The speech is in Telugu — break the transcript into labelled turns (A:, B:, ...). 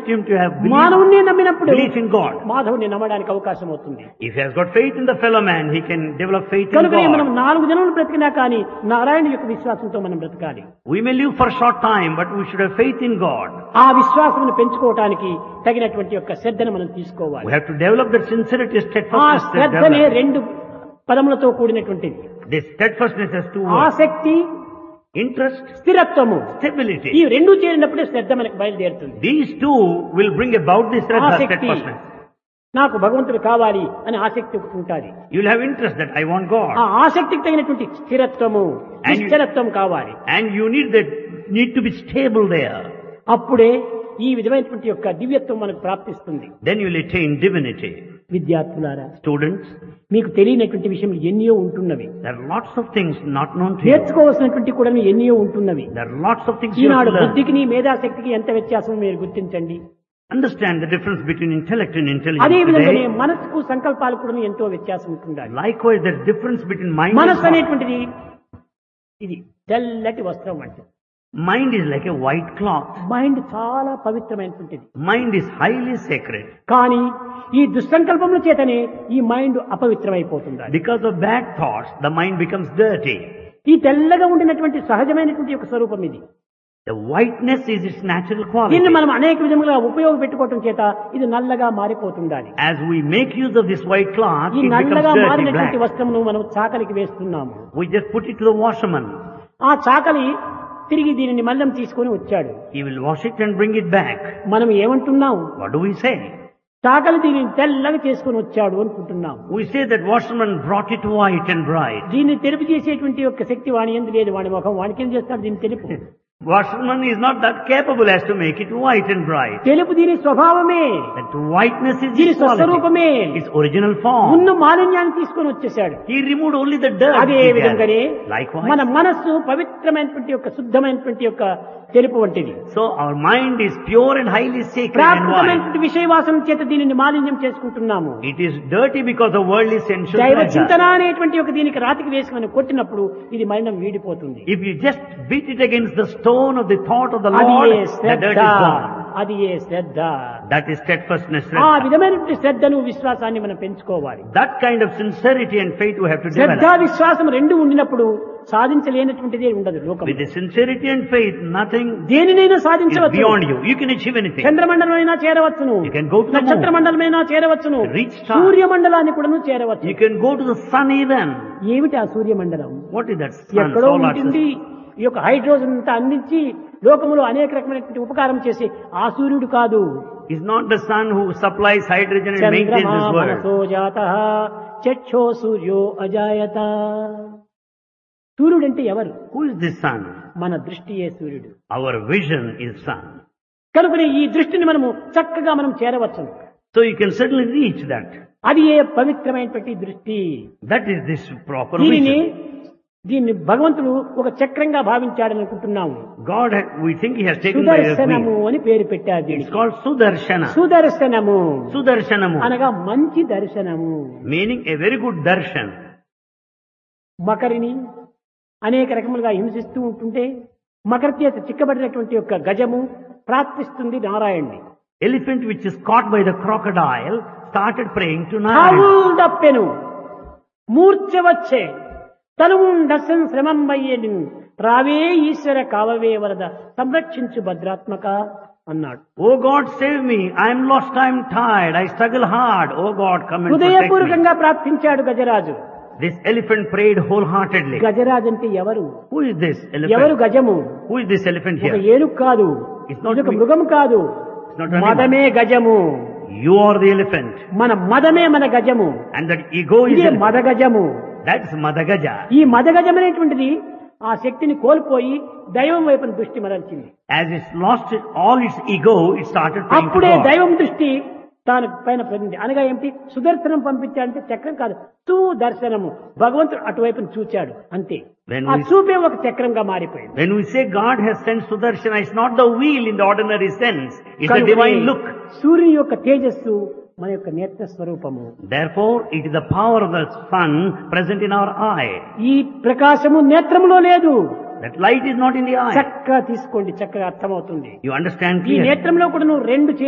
A: him to have belief,
B: మానవుణ్ణి నమ్మినప్పుడు
A: belief in God.
B: మాధవుని నమ్మడానికి అవకాశం అవుతుంది
A: If he has got faith in the fellow man, he can develop faith in
B: కనుక మనం
A: God.
B: నాలుగు జన్మలు బ్రతికినా కానీ నారాయణ యొక్క విశ్వాసంతో మనం బ్రతకాలి
A: We may live for a short time, but we should have faith in God.
B: ఆ విశ్వాసమును పెంచుకోవటానికి తగినటువంటి యొక్క శ్రద్ధను మనం తీసుకోవాలి
A: We have to develop that sincerity,
B: ఆ
A: steadfastness. to
B: శ్రద్ధనే
A: develop.
B: రెండు పదములతో కూడినటువంటిది
A: This steadfastness has two words.
B: ఆసక్తి
A: Interest,
B: స్థిరత్వము ఈ
A: stability.
B: రెండు చేరినప్పుడే శ్రద్ధ మనకు బయలుదేరుతుంది
A: These two will bring about this Shraddha,
B: ఆసక్తి
A: steadfastness.
B: నాకు భగవంతుడు కావాలి అని ఆసక్తి ఒకటి ఉంటుంది
A: You will have interest that I want God.
B: ఆ ఆసక్తికి తగినటువంటి స్థిరత్వము
A: And you-
B: నిశ్చలత్వం కావాలి
A: And you need that, need to be stable there.
B: అప్పుడే ఈ విధమైనటువంటి యొక్క దివ్యత్వం మనకు ప్రాప్తిస్తుంది
A: Then you will attain divinity.
B: విద్యార్థులారా
A: Students,
B: మీకు తెలియనటువంటి విషయంలో ఎన్నో ఉంటున్నవి
A: there are lots of things not known to you.
B: నేర్చుకోవాల్సినటువంటి కూడా ఎన్నో ఉంటున్నవి
A: There are lots of things you have
B: Eenadu
A: to learn.
B: బుద్ధికి మేధాశక్తికి ఎంత వ్యత్యాసం మీరు గుర్తించండి
A: Understand the difference between intellect and
B: అదే
A: intelligence
B: విధంగానే
A: today.
B: మనసుకు సంకల్పాలకు కూడా ఎంతో వ్యత్యాసం ఉంటుండాలి
A: Likewise, there's difference between mind and
B: మనసు
A: thought.
B: అనేటువంటిది ఇది తెల్లటి వస్త్రం అంటే
A: Mind is like a white cloth.
B: Mind చాలా పవిత్రమైనటువంటిది
A: Mind is highly sacred.
B: కానీ ఈ దుస్సంకల్పముల చేతనే ఈ మైండ్ అపవిత్రమైపోతుంది
A: Because of bad thoughts, the mind becomes dirty.
B: ఈ తెల్లగా ఉండినటువంటి సహజమైనటువంటి యొక్క స్వరూపం ఇది
A: The whiteness is its natural quality.
B: దీన్ని మనం అనేక విధములుగా ఉపయోగపెట్టుకోవటం చేత ఇది నల్లగా మారిపోతుండాలి
A: As we make use of this white cloth,
B: ఈ
A: it becomes
B: నల్లగా
A: dirty
B: మారినటువంటి
A: black.
B: వస్త్రమును మనం చాకలికి వేస్తున్నాము
A: We just put it to the washerman.
B: ఆ చాకలి తిరిగి దీనిని మల్లం తీసుకొని వచ్చాడు
A: He will wash it and bring it back.
B: మనం ఏమంటున్నాం
A: What do we say?
B: చాకలి దీనిని తెల్లగా చేసుకొని వచ్చాడు అనుకుంటున్నాం
A: We say that washerman brought it white and bright.
B: దీన్ని తెలుపు చేసేటువంటి యొక్క శక్తి వాణి ఎందు లేదు వాడి ముఖం వానికి ఏం చేస్తాడు దీన్ని తెలుపు
A: Washerman is not that capable as to make it white and bright.
B: తెలుపు దీని స్వభావమే
A: That whiteness is
B: దీని
A: its quality.
B: స్వస్వరూపమే
A: Its original form.
B: ఉన్న మాలిన్యాన్ని తీసుకొని వచ్చేసాడు
A: He removed only the dirt.
B: అదే
A: he
B: విధంగానే
A: gathered. Likewise.
B: మన మనస్సు పవిత్రమైనటువంటి యొక్క శుద్ధమైనటువంటి యొక్క తెలుపు వంటిది
A: So our mind is pure and highly sacred and white.
B: ప్రాకృతమైనటువంటి విషయవాసన చేత దీనిని మాలిన్యం చేసుకుంటున్నాము
A: It is dirty because of worldly sensual
B: దైవ
A: pleasure.
B: చింతన అనేటువంటి ఒక దీనికి రాతికి వేసి మనం కొట్టినప్పుడు ఇది మలినం వీడిపోతుంది
A: If you just beat it against the stone of the thought of the
B: అది
A: Lord,
B: A
A: the
B: Shraddha
A: dirt is gone.
B: అది ఏ శ్రద్ధ
A: That is steadfastness.
B: ఆ
A: Shraddha.
B: విధమైనటువంటి శ్రద్ధను విశ్వాసాన్ని మనం పెంచుకోవాలి
A: That kind of sincerity and faith we have to
B: Shraddha
A: develop.
B: విశ్వాసం రెండు ఉండినప్పుడు సాధించలేనటువంటిదే ఉండదు లోకం
A: With the sincerity and faith, nothing
B: దేనినైనా
A: is
B: సాధించవచ్చు
A: beyond you. You can achieve anything.
B: చంద్రమండలమైనా చేరవచ్చును
A: You can go to the moon.
B: నక్షత్ర మండలమైనా చేరవచ్చును
A: Reach star.
B: సూర్యమండలాన్ని కూడా చేరవచ్చు
A: You can go to the sun even.
B: ఏమిటి ఆ సూర్యమండలం
A: What is that sun?
B: ఎక్కడో
A: Solar
B: ఉంటుంది
A: system.
B: ఈ యొక్క హైడ్రోజన్ అంతా అందించి లోకములో అనేక రకమైనటువంటి ఉపకారం చేసి ఆ సూర్యుడు కాదు
A: It's not the sun who supplies hydrogen and maintains
B: చంద్రమా
A: this world.
B: మనసో జాత చక్షో సూర్యో అజాయత సూర్యుడంటే ఎవరు
A: Who is this sun?
B: మన దృష్టియే సూర్యుడు
A: Our vision is sun.
B: కనుకనే ఈ దృష్టిని మనము చక్కగా మనం చేరవచ్చు
A: So you can certainly reach that.
B: అది ఏ పవిత్రమైనటువంటి దృష్టి
A: That is this proper
B: దీనిని
A: vision.
B: దీన్ని భగవంతుడు ఒక చక్రంగా భావించాడని అనుకుంటున్నాము
A: God, ha- we think He has taken by a
B: సుదర్శనము
A: wheel.
B: అని పేరు పెట్టారు
A: It's
B: దీనికి
A: called Sudarshana.
B: సుదర్శనము
A: Sudarshanamu.
B: అనగా మంచి దర్శనము
A: Meaning a very good darshan.
B: మకరిని అనేక రకములుగా హింసిస్తూ ఉంటుంటే మకర చేత చిక్కబడినటువంటి యొక్క గజము ప్రార్థిస్తుంది నారాయణ్ణి
A: Elephant which is caught by the crocodile started praying to Narayan.
B: తావుల్ దప్పెను మూర్ఛ వచ్చే తనుండసన్ శ్రమం వయ్యను రావే ఈశ్వర కావవే వరద సంరక్షించు భద్రాత్మక అన్నాడు
A: Oh God, save me. I am lost. I am tired. I struggle hard. Oh God, come and protect me.
B: హృదయపూర్వకంగా ప్రార్థించాడు గజరాజు
A: This elephant prayed wholeheartedly.
B: గజరాజు అంటే ఎవరు
A: Who is this
B: ఎవరు
A: elephant?
B: గజము
A: Who is this elephant
B: ఒక
A: here?
B: ఏనుగు కాదు
A: It's not
B: ఇది ఒక
A: me.
B: మృగం కాదు
A: It's not an animal.
B: మదమే గజము
A: You are the elephant.
B: మన మదమే మన గజము
A: And that ego is
B: ఇదే
A: elephant.
B: మద గజము
A: That's Madagaja.
B: ఈ మద గజం అనేటువంటిది ఆ శక్తిని కోల్పోయి దైవం వైపున దృష్టి మరల్చింది
A: As it's lost all its ego, it started praying to
B: అప్పుడే
A: God.
B: దైవం దృష్టి తాను పైన పడింది అనగా ఏమిటి సుదర్శనం పంపించాడంటే చక్రం కాదు సుదర్శనము భగవంతుడు అటువైపున చూచాడు అంతే
A: When
B: ఆ
A: we-
B: చూపే ఒక చక్రంగా మారిపోయింది
A: When we say God has sent Sudarshana, it's not the wheel in the ordinary sense. It's the
B: కనుకనే
A: divine look.
B: సూర్యుని యొక్క తేజస్సు మన యొక్క నేత్ర స్వరూపము
A: Therefore, it is the power of the sun present in our eye.
B: ఈ ప్రకాశము నేత్రములో లేదు
A: That light is not in the eye.
B: చక్కగా తీసుకోండి చక్కగా అర్థమవుతుంది
A: You understand
B: ఈ
A: clearly.
B: నేత్రంలో కూడా నువ్వు రెండు